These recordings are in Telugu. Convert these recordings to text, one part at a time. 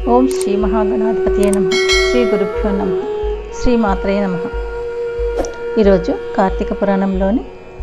ఓం శ్రీ మహాగణాధిపతియే నమ శ్రీ గురుభ్యో నమ శ్రీ మాత్రే నమ ఈరోజు కార్తీక పురాణంలోని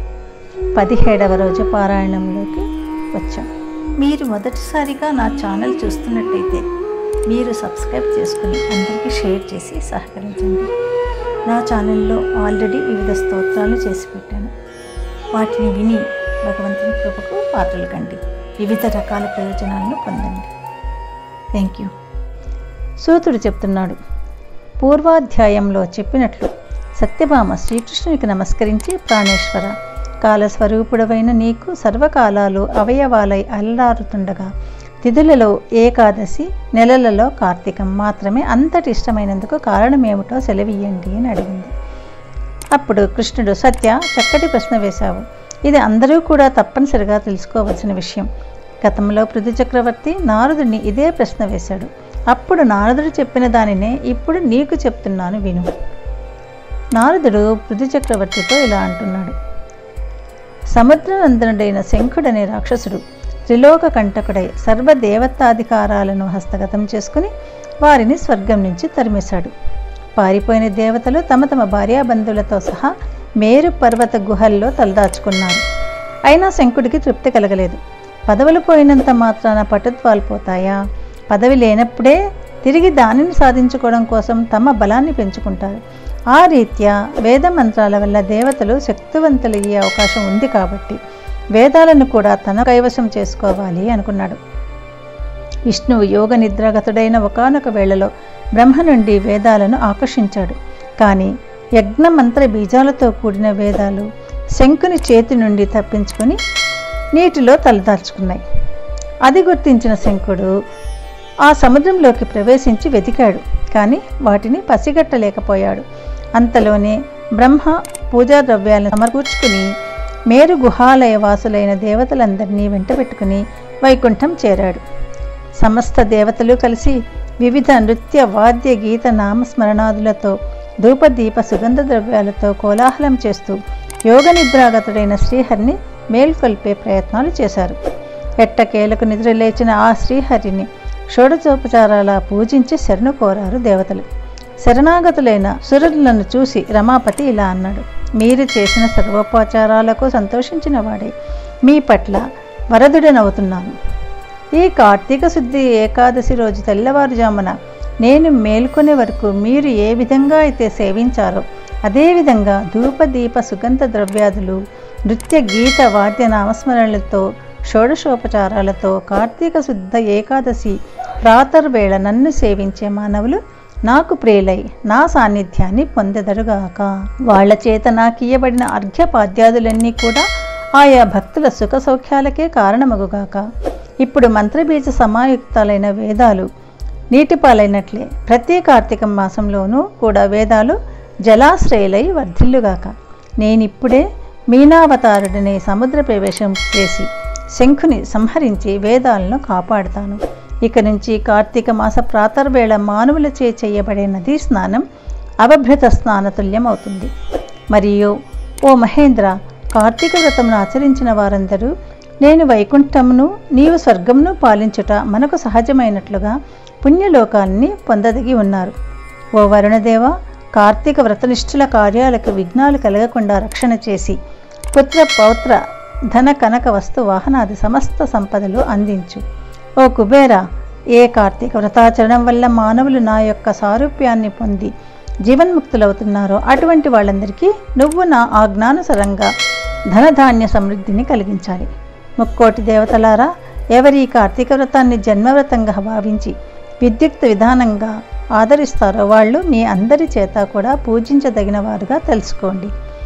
పదిహేడవ రోజు పారాయణంలోకి వచ్చాం మీరు మొదటిసారిగా నా ఛానల్ చూస్తున్నట్టయితే మీరు సబ్స్క్రైబ్ చేసుకుని అందరికీ షేర్ చేసి సహకరించండి నా ఛానల్లో ఆల్రెడీ వివిధ స్తోత్రాలు చేసి పెట్టాను వాటిని విని భగవంతుని కృపకు పాత్రలు కండి వివిధ రకాల ప్రయోజనాలను పొందండి థ్యాంక్ యూ సూతుడు చెప్తున్నాడు పూర్వాధ్యాయంలో చెప్పినట్లు సత్యభామ శ్రీకృష్ణునికి నమస్కరించి ప్రాణేశ్వర కాలస్వరూపుడవైన నీకు సర్వకాలాలు అవయవాలై అల్లారుతుండగా తిథులలో ఏకాదశి నెలలలో కార్తీకం మాత్రమే అంతటి ఇష్టమైనందుకు కారణమేమిటో సెలవియ్యండి అని అడిగింది అప్పుడు కృష్ణుడు సత్య చక్కటి ప్రశ్న వేశావు ఇది అందరూ కూడా తప్పనిసరిగా తెలుసుకోవలసిన విషయం గతంలో పృథు చక్రవర్తి నారదుడిని ఇదే ప్రశ్న వేశాడు అప్పుడు నారదుడు చెప్పిన దానినే ఇప్పుడు నీకు చెప్తున్నాను విను నారదుడు పృథు చక్రవర్తితో ఇలా అంటున్నాడు సముద్రనందనుడైన శంఖుడనే రాక్షసుడు త్రిలోక కంటకుడై సర్వదేవతాధికారాలను హస్తగతం చేసుకుని వారిని స్వర్గం నుంచి తరిమేశాడు పారిపోయిన దేవతలు తమ తమ భార్యాబంధువులతో సహా మేరు పర్వత గుహల్లో తలదాచుకున్నారు అయినా శంకుడికి తృప్తి కలగలేదు పదవులు పోయినంత మాత్రాన పటుత్వాలు పోతాయా పదవి లేనప్పుడే తిరిగి దానిని సాధించుకోవడం కోసం తమ బలాన్ని పెంచుకుంటారు ఆ రీత్యా వేద మంత్రాల వల్ల దేవతలు శక్తివంతులయ్యే అవకాశం ఉంది కాబట్టి వేదాలను కూడా తన కైవశం చేసుకోవాలి అనుకున్నాడు విష్ణువు యోగ నిద్రాగతుడైన ఒకనొక వేళలో బ్రహ్మ నుండి వేదాలను ఆకర్షించాడు కానీ యజ్ఞ మంత్ర బీజాలతో కూడిన వేదాలు శంకుని చేతి నుండి తప్పించుకొని నీటిలో తలదాల్చుకున్నాయి అది గుర్తించిన శంకుడు ఆ సముద్రంలోకి ప్రవేశించి వెతికాడు కానీ వాటిని పసిగట్టలేకపోయాడు అంతలోనే బ్రహ్మ పూజా ద్రవ్యాలను సమకూర్చుకుని మేరు గుహాలయ వాసులైన దేవతలందరినీ వెంటబెట్టుకుని వైకుంఠం చేరాడు సమస్త దేవతలు కలిసి వివిధ నృత్య వాద్య గీత నామస్మరణాదులతో ధూపదీప సుగంధ ద్రవ్యాలతో కోలాహలం చేస్తూ యోగ నిద్రాగతుడైన శ్రీహరిని మేల్కొల్పే ప్రయత్నాలు చేశారు ఎట్టకేలకు నిద్రలేచిన ఆ శ్రీహరిని షోడచోపచారాల పూజించి శరణు కోరారు దేవతలు శరణాగతులైన సురులను చూసి రమాపతి ఇలా అన్నాడు మీరు చేసిన సర్వోపచారాలకు సంతోషించిన వాడే మీ పట్ల వరదుడనవుతున్నాను ఈ కార్తీక శుద్ధి ఏకాదశి రోజు తెల్లవారుజామున నేను మేల్కొనే వరకు మీరు ఏ విధంగా అయితే సేవించారో అదేవిధంగా ధూపదీప సుగంధ ద్రవ్యాదులు నృత్య గీత వాద్య నామస్మరణలతో షోడశోపచారాలతో కార్తీక శుద్ధ ఏకాదశి ప్రాతర్వేళ నన్ను సేవించే మానవులు నాకు ప్రియులై నా సాన్నిధ్యాన్ని పొందెదరుగాక వాళ్ళ చేత నాకియ్యబడిన అర్ఘ్యపాద్యాదులన్నీ కూడా ఆయా భక్తుల సుఖ సౌఖ్యాలకే కారణమగుగాక ఇప్పుడు మంత్రబీజ సమాయుక్తాలైన వేదాలు నీటిపాలైనట్లే ప్రతి కార్తీక మాసంలోనూ కూడా వేదాలు జలాశ్రయులై వర్ధిల్లుగాక నేనిప్పుడే మీనావతారుడిని సముద్ర ప్రవేశం చేసి శంఖుని సంహరించి వేదాలను కాపాడుతాను ఇక నుంచి కార్తీక మాస ప్రాతర్వేళ మానవులచే చేయబడే నదీ స్నానం అవభృత స్నానతుల్యం అవుతుంది మరియు ఓ మహేంద్ర కార్తీక వ్రతమును ఆచరించిన వారందరూ నేను వైకుంఠమును నీవు స్వర్గమును పాలించుట మనకు సహజమైనట్లుగా పుణ్యలోకాన్ని పొందదగి ఉన్నారు ఓ వరుణదేవ కార్తీక వ్రతనిష్ఠుల కార్యాలకు విఘ్నాలు కలగకుండా రక్షణ చేసి పుత్ర పౌత్ర ధన కనక వస్తు వాహనాది సమస్త సంపదలు అందించు ఓ కుబేర ఏ కార్తీక వ్రతాచరణం వల్ల మానవులు నా యొక్క సారూప్యాన్ని పొంది జీవన్ముక్తులవుతున్నారో అటువంటి వాళ్ళందరికీ నువ్వు నా ఆజ్ఞానుసరంగా ధనధాన్య సమృద్ధిని కలిగించాలి ముక్కోటి దేవతలారా ఎవరి ఈ కార్తీక వ్రతాన్ని జన్మవ్రతంగా భావించి విద్యుక్త విధానంగా ఆదరిస్తారో వాళ్ళు మీ అందరి చేత కూడా పూజించదగిన వారుగా తెలుసుకోండి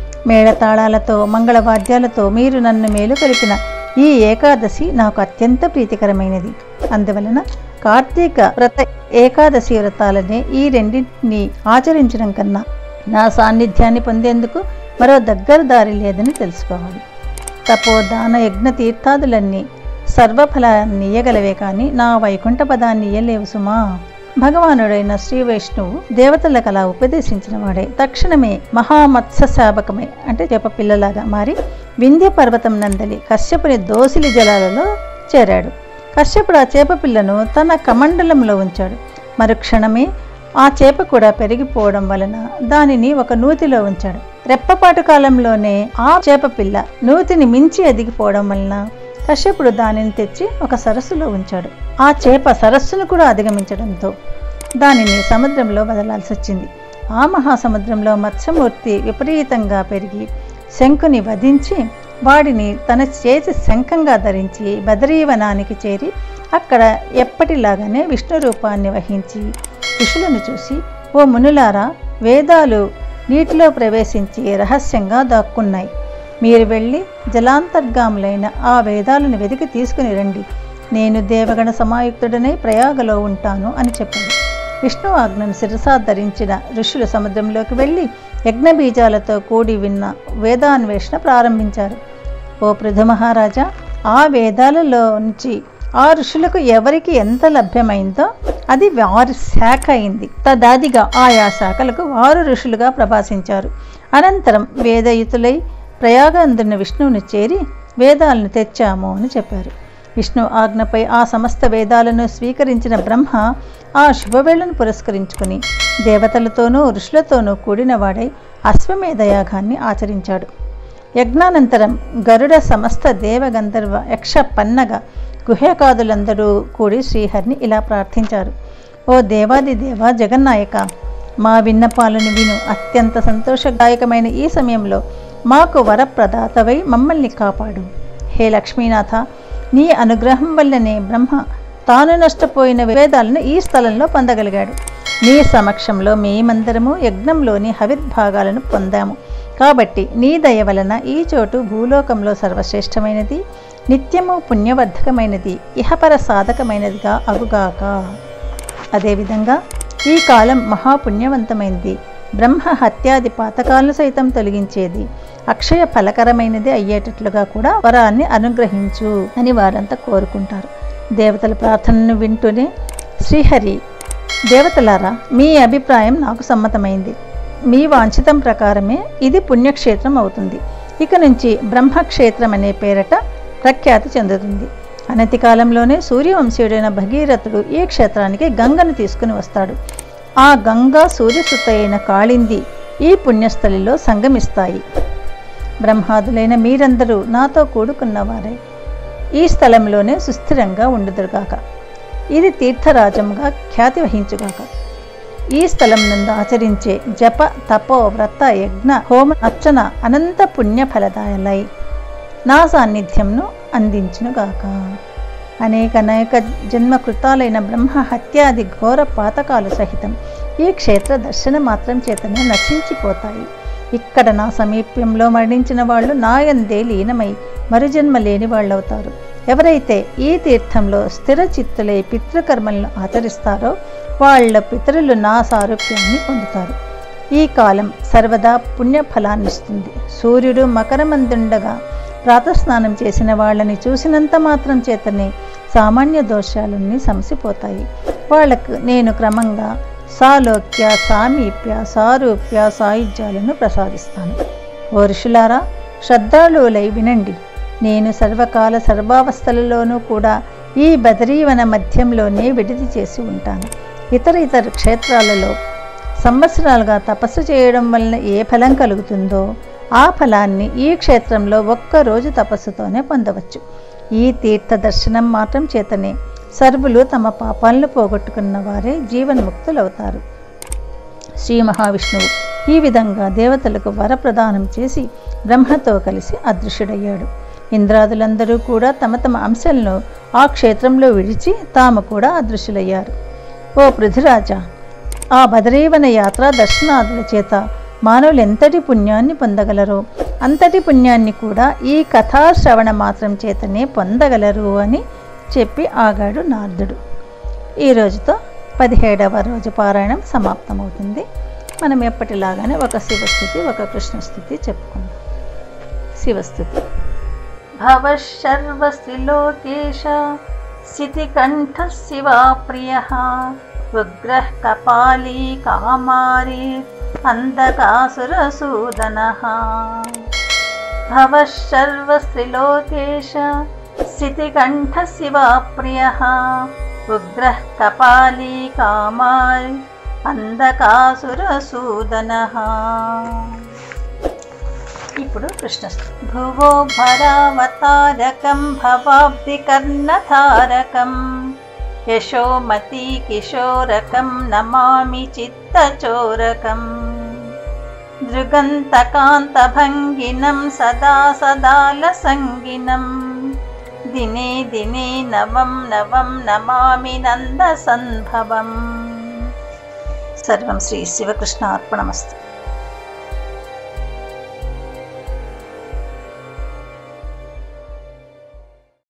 మేళతాళాలతో మంగళవాద్యాలతో మీరు నన్ను మేలు కలిపిన ఈ ఏకాదశి నాకు అత్యంత ప్రీతికరమైనది అందువలన కార్తీక వ్రత ఏకాదశి వ్రతాలనే ఈ రెండింటిని ఆచరించడం కన్నా నా సాన్నిధ్యాన్ని పొందేందుకు మరో దగ్గర దారి లేదని తెలుసుకోవాలి తపో దాన యజ్ఞ తీర్థాదులన్నీ సర్వఫలాన్ని ఇయ్యగలవే కానీ నా వైకుంఠ పదాన్ని ఇయ్యలేవు సుమా భగవానుడైన శ్రీ వైష్ణువు దేవతలకు అలా ఉపదేశించిన వాడే తక్షణమే మహామత్స్య శాపకమే అంటే చేప పిల్లలాగా మారి వింధ్య పర్వతం నందలి కశ్యపుని దోసిలి జలాలలో చేరాడు కశ్యపుడు ఆ చేప పిల్లను తన కమండలంలో ఉంచాడు మరుక్షణమే ఆ చేప కూడా పెరిగిపోవడం వలన దానిని ఒక నూతిలో ఉంచాడు రెప్పపాటు కాలంలోనే ఆ చేప పిల్ల నూతిని మించి ఎదిగిపోవడం వలన కశ్యపుడు దానిని తెచ్చి ఒక సరస్సులో ఉంచాడు ఆ చేప సరస్సును కూడా అధిగమించడంతో దానిని సముద్రంలో వదలాల్సి వచ్చింది ఆ మహాసముద్రంలో మత్స్యమూర్తి విపరీతంగా పెరిగి శంకుని వధించి వాడిని తన చేతి శంఖంగా ధరించి బదరీవనానికి చేరి అక్కడ ఎప్పటిలాగానే విష్ణు రూపాన్ని వహించి ఋషులను చూసి ఓ మునులారా వేదాలు నీటిలో ప్రవేశించి రహస్యంగా దాక్కున్నాయి మీరు వెళ్ళి జలాంతర్గాములైన ఆ వేదాలను వెతికి తీసుకుని రండి నేను దేవగణ సమాయుక్తుడనై ప్రయాగలో ఉంటాను అని చెప్పాడు విష్ణు ఆజ్ఞను శిరసా ధరించిన ఋషులు సముద్రంలోకి వెళ్ళి యజ్ఞబీజాలతో కూడి విన్న వేదాన్వేషణ ప్రారంభించారు ఓ పృథు మహారాజా ఆ వేదాలలో నుంచి ఆ ఋషులకు ఎవరికి ఎంత లభ్యమైందో అది వారి శాఖ అయింది తదాదిగా ఆయా శాఖలకు వారు ఋషులుగా ప్రభాసించారు అనంతరం వేదయుతులై ప్రయాగందున్న విష్ణువును చేరి వేదాలను తెచ్చాము అని చెప్పారు విష్ణు ఆజ్ఞపై ఆ సమస్త వేదాలను స్వీకరించిన బ్రహ్మ ఆ శుభవేళను పురస్కరించుకుని దేవతలతోనూ ఋషులతోనూ కూడిన వాడై అశ్వమేధ యాగాన్ని ఆచరించాడు యజ్ఞానంతరం గరుడ సమస్త దేవగంధర్వ యక్ష పన్నగ గుహ్యకాదులందరూ కూడి శ్రీహరిని ఇలా ప్రార్థించారు ఓ దేవాది దేవ జగన్నాయక మా విన్నపాలను విను అత్యంత సంతోషదాయకమైన ఈ సమయంలో మాకు వరప్రదాతవై మమ్మల్ని కాపాడు హే లక్ష్మీనాథ నీ అనుగ్రహం వల్లనే బ్రహ్మ తాను నష్టపోయిన వేదాలను ఈ స్థలంలో పొందగలిగాడు నీ సమక్షంలో మేమందరము యజ్ఞంలోని హవిర్భాగాలను పొందాము కాబట్టి నీ దయ వలన ఈ చోటు భూలోకంలో సర్వశ్రేష్టమైనది నిత్యము పుణ్యవర్ధకమైనది ఇహపర సాధకమైనదిగా అగుగాక అదేవిధంగా ఈ కాలం మహాపుణ్యవంతమైనది బ్రహ్మ హత్యాది పాతకాలను సైతం తొలగించేది అక్షయ ఫలకరమైనది అయ్యేటట్లుగా కూడా వరాన్ని అనుగ్రహించు అని వారంతా కోరుకుంటారు దేవతల ప్రార్థనను వింటూనే శ్రీహరి దేవతలారా మీ అభిప్రాయం నాకు సమ్మతమైంది మీ వాంఛితం ప్రకారమే ఇది పుణ్యక్షేత్రం అవుతుంది ఇక నుంచి బ్రహ్మక్షేత్రం అనే పేరట ప్రఖ్యాతి చెందుతుంది అనతి కాలంలోనే సూర్యవంశీయుడైన భగీరథుడు ఈ క్షేత్రానికి గంగను తీసుకుని వస్తాడు ఆ గంగా సూర్యసుత అయిన కాళింది ఈ పుణ్యస్థలిలో సంగమిస్తాయి బ్రహ్మాదులైన మీరందరూ నాతో కూడుకున్నవారే ఈ స్థలంలోనే సుస్థిరంగా ఉండుదురుగాక ఇది తీర్థరాజంగా ఖ్యాతి వహించుగాక ఈ స్థలం నందు ఆచరించే జప తపో వ్రత యజ్ఞ హోమ అర్చన అనంత పుణ్య ఫలదాయలై నా సాన్నిధ్యంను అందించునుగాక అనేక అనేక జన్మకృతాలైన బ్రహ్మ హత్యాది ఘోర పాతకాలు సహితం ఈ క్షేత్ర దర్శన మాత్రం చేతనే నశించిపోతాయి ఇక్కడ నా సమీప్యంలో మరణించిన వాళ్ళు నాయందే లీనమై మరుజన్మ లేని వాళ్ళవుతారు ఎవరైతే ఈ తీర్థంలో స్థిర చిత్తులై పితృకర్మలను ఆచరిస్తారో వాళ్ళ పితరులు నా సారూప్యాన్ని పొందుతారు ఈ కాలం సర్వదా పుణ్యఫలాన్నిస్తుంది సూర్యుడు మకరమందుండగా ప్రాతస్నానం చేసిన వాళ్ళని చూసినంత మాత్రం చేతనే సామాన్య దోషాలన్నీ సమసిపోతాయి వాళ్లకు నేను క్రమంగా సాలోక్య సామీప్య సారూప్య సాయుధ్యాలను ప్రసాదిస్తాను ఓ ఋషులారా శ్రద్ధాళువులై వినండి నేను సర్వకాల సర్వావస్థలలోనూ కూడా ఈ బదరీవన మధ్యంలోనే విడిది చేసి ఉంటాను ఇతర ఇతర క్షేత్రాలలో సంవత్సరాలుగా తపస్సు చేయడం వలన ఏ ఫలం కలుగుతుందో ఆ ఫలాన్ని ఈ క్షేత్రంలో ఒక్కరోజు తపస్సుతోనే పొందవచ్చు ఈ తీర్థ దర్శనం మాత్రం చేతనే సర్వులు తమ పాపాలను పోగొట్టుకున్న వారే జీవన్ముక్తులవుతారు శ్రీ మహావిష్ణువు ఈ విధంగా దేవతలకు వరప్రదానం చేసి బ్రహ్మతో కలిసి అదృశ్యుడయ్యాడు ఇంద్రాదులందరూ కూడా తమ తమ అంశాలను ఆ క్షేత్రంలో విడిచి తాము కూడా అదృశ్యులయ్యారు ఓ పృథురాజా ఆ బదరీవన యాత్ర దర్శనాదుల చేత మానవులు ఎంతటి పుణ్యాన్ని పొందగలరో అంతటి పుణ్యాన్ని కూడా ఈ కథాశ్రవణ మాత్రం చేతనే పొందగలరు అని చెప్పి ఆగాడు నారదుడు ఈ రోజుతో పదిహేడవ రోజు పారాయణం సమాప్తమవుతుంది మనం ఎప్పటిలాగానే ఒక శివస్థుతి ఒక కృష్ణస్థుతి చెప్పుకుందాం శివస్థుతి భవశర్వశిలోకేశ స్థితికంఠ శివా ప్రియ ఉగ్రః కపాలీ కామారీ అంధకాసురసూదన భవశర్వశిలోకేశ స్థితికంఠ శివప్రియ ఉగ్రః కపాలీ కామాల్ అంధకాసురసూదన ఇప్పుడు కృష్ణ భువో భరావతారకం భవాబ్ది కర్ణధారకం యశోమతి కిశోరకం నమామి చిత్తచోరకం దృగంతకాంతభంగినం సదా సదాల సంగినం దినే దినే నవం నవం నమామి నంద సంభవం సర్వం శ్రీ శివకృష్ణ అర్పణమస్తు